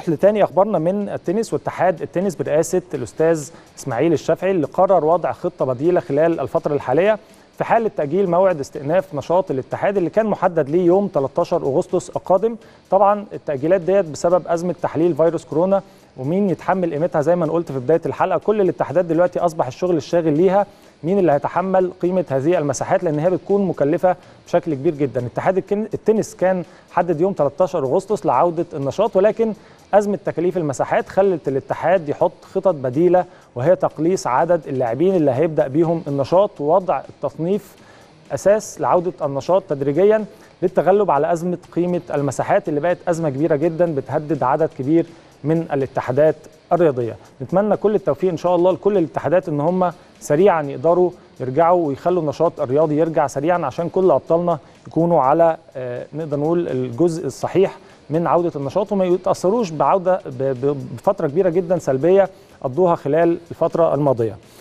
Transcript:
نروح لتاني اخبارنا من التنس واتحاد التنس برئاسه الاستاذ اسماعيل الشافعي اللي قرر وضع خطه بديله خلال الفتره الحاليه في حاله تاجيل موعد استئناف نشاط الاتحاد اللي كان محدد ليه يوم 13 اغسطس القادم طبعا التاجيلات ديت بسبب ازمه تحليل فيروس كورونا ومين يتحمل قيمتها زي ما أنا قلت في بدايه الحلقه كل الاتحادات دلوقتي اصبح الشغل الشاغل ليها مين اللي هيتحمل قيمه هذه المساحات لان هي بتكون مكلفه بشكل كبير جدا اتحاد التنس كان حدد يوم 13 اغسطس لعوده النشاط ولكن ازمه تكاليف المساحات خلت الاتحاد يحط خطط بديله وهي تقليص عدد اللاعبين اللي هيبدا بيهم النشاط ووضع التصنيف اساس لعوده النشاط تدريجيا للتغلب على ازمه قيمه المساحات اللي بقت ازمه كبيره جدا بتهدد عدد كبير من الاتحادات الرياضيه نتمنى كل التوفيق ان شاء الله لكل الاتحادات ان هم سريعا يقدروا يرجعوا ويخلوا النشاط الرياضي يرجع سريعا عشان كل ابطالنا يكونوا على آه نقدر نقول الجزء الصحيح من عوده النشاط وما يتاثروش بعوده بفتره كبيره جدا سلبيه قضوها خلال الفتره الماضيه